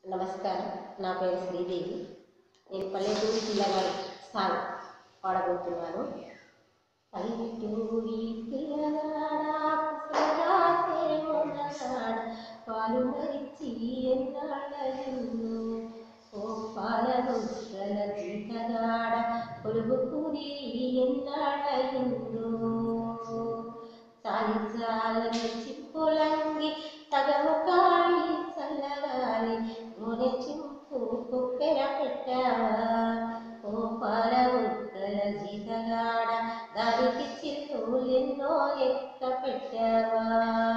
నమస్కారం నా పేరు శ్రీదేవి నేను పల్లెటూరు పిల్లగాడు సాంగ్ పాడబోతున్నాను పల్లెటూరి పిల్లగాడా పుసలగాసే మొనగాడ పాలు మరిచి ఎన్నాళ్ళయిందో ఓ పాల ముక్కల జీతగాడ పొలుగు కూరి ఎన్నాళ్ళయిందో చాలి చాలని చిప్పులంగి సగము కాలి చల్లగాలి నూనె చింపు కుక్కెర పెట్టావా ఓ పాల ముక్కల జీతగాడ దానికి చిల్లులెన్నో లెక్క పెట్టావా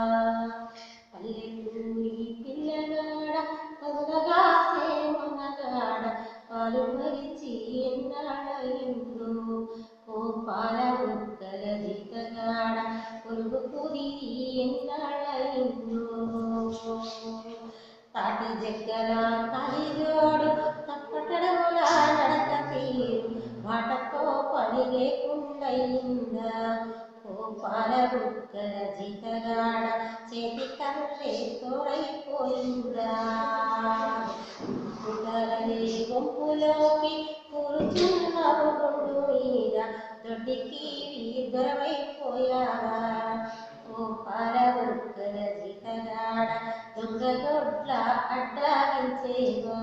పల్లెటూరి పిల్లగాడ పదునగా సేమనగాడ పాలు మరిచి ఎన్నాళ్ళయిందో ఓ పాల ముక్కల జీతగాడ పొరుగు కుది ఎన్నాళ్ళయిందో తాటి జగ్గల కలిజోడు తప్పటడముల నడక తీరు మాటతో పని లేకుండయిందా ఓ పాల ముక్కల జీతగాడ చేతి కర్రే తోడైపోయిందా పుటలనే గుంపులోకి కూర్చున్నావు గుండు మీద దొడ్డికి దొరవైపోయావా ఓ పాల ముక్కల జీతగాడ దొంగ దొడ్ల అడ్డాగించేవా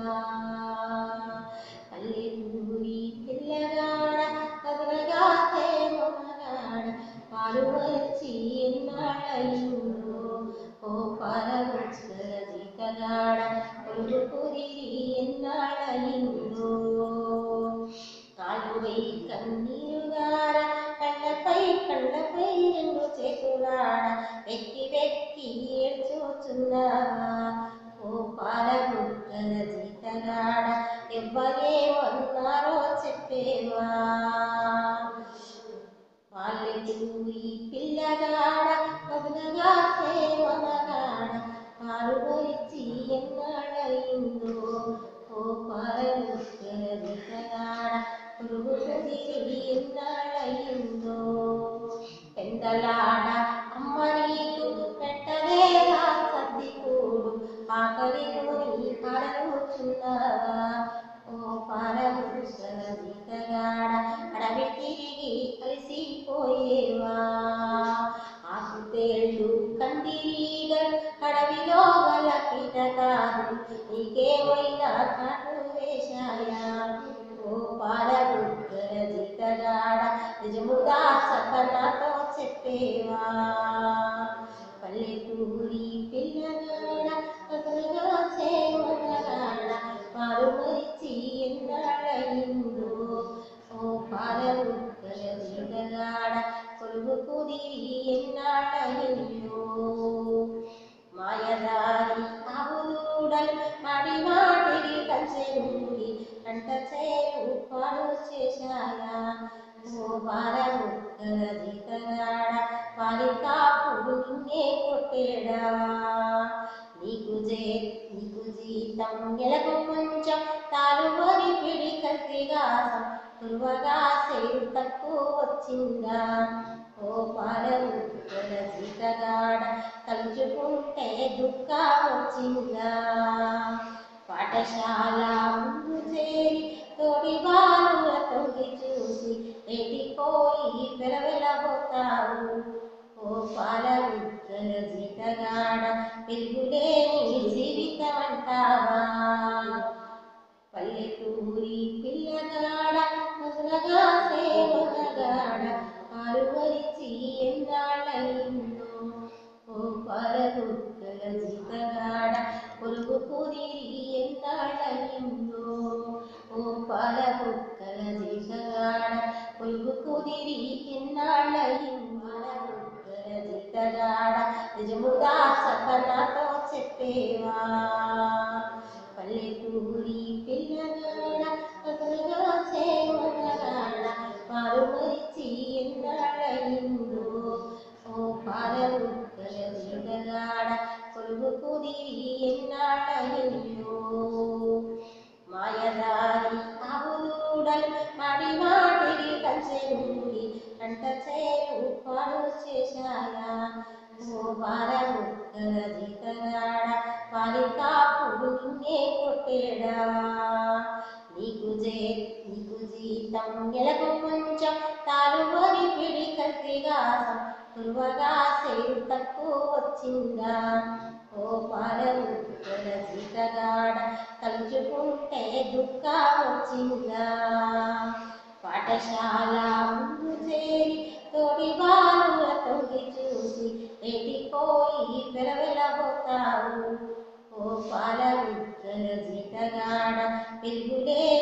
పల్లెటూరి పిల్లగాడ కదలగా సేమగాడ పాలు వచ్చి ఎన్నాళ్ళయిందో ఓ పాల ముక్కల జీతగాడ పొలుగు కుదిరి ఎన్నాళ్ళయిందో కాలువై కన్నీరుగాడ కళ్ళపై కళ్ళపై రెండు చేతులాడ వెక్కి వెక్కి ఏడ్చుచున్నావా ఓ పాల ముక్కల జీతగాడ ఎవ్వరేమన్నారో చెప్పేవా పల్లెటూరి పిల్లగాడ కదులగా సేవనగాడ పాలు భరించి ఎన్నాడయిందో ఓ పాలముక్కల వికగాడ పురుగు కుదిరి ఎన్నాడయిందో పెందలాడ అమ్మ నీకు పెట్టలేదా సర్ది కూడు ఆకలిలో నీ కడలుచున్నావా ఓ పాలముక్కల వికగాడ అడవి తిరిగి అలసిపోయేవా ఆకుతేళ్ళు కందిరీగలు అడవిలో గల కీటకాలు నీకేమైనా కాటు వేశాయా ఓ పాలముక్కల జీతగాడ నిజముగా సతనతో చెప్పేవా పల్లెటూరి పిల్లగాడ పగలుగా సేవగాడ పాలు మరిచి ఎన్నాడయిందో ఓ పాలముక్కల జీతగాడ కొలుగు కుదిరి ఎన్నాడయిందో మాయదారి ఆవుదూడలు మాడి మాటికి కంచెనుండి కంట చేరు పాలు చేశాయా ఓ బాలముక్కల జీతగాడ పాలి కాపుడు నిన్నే కొట్టేడా నీకు జే నీకు జీతం నెలకు కొంచెం తాను వరి పిడి కత్తిగాసం తురువగా సేరు తక్కువ వచ్చిందా ఓ పాలముక్కల జీతగాడ తలుచుకుంటే దుఃఖం వచ్చిందా పాఠశాల ముందు చేరి తోడి బాలుల తొంగి చూసి ఎడిపోయి పెరవెలబోతావు ఓ పాలముక్కల జీతగాడ పెరుగులేని జీవితం అంటావా పల్లెటూరి పిల్లగాడ మొదలగా సేవగాడ పాలు మరిచి ఎన్నాళ్ళయిందో ఓ పాలముక్కల జీతగాడ పొరుగు కుదిరి ఎన్నాళ్ళయిందో ఓ పాలముక్కల జీతగాడ పొరుగు కుదిరి ఎన్నాళ్ళయిందో పాలముక్కల జీతగాడ నిజముగా సతనతో చెప్పేవా పల్లెటూరి పిల్లగాడ పగలుగా సేవగాడ పాలు మరిచి ఎన్నాళ్ళయిందో ఓ పాలముక్కల జీతగాడ కొలుగు కుదిరి ఎన్నాళ్ళయిందో మాయదారి ఆవుదూడలు మాడి మాటికి కంచెనుండి కంట చేరు పాలు చేశాయా ఓ బాలముక్కల జీతగాడ పాలికాపుడు నిన్నే కొట్ట కొట్టేడా నీకు జే నీకు జీతం నెలకు కొంచెం తాలువని పిడి కత్తిగాసం కురువగా సేరు తక్కువ వచ్చిందా ఓ పాలముద్దల జీతగాడ తలుచుకుంటే దుఃఖం వచ్చిందా పాఠశాల ముందు చేరి తోడి బాలుల తొంగి చూసి ఎడిపోయి వెలవెలబోతావు ఓ పాలముద్దల జీతగాడ పెరుగులే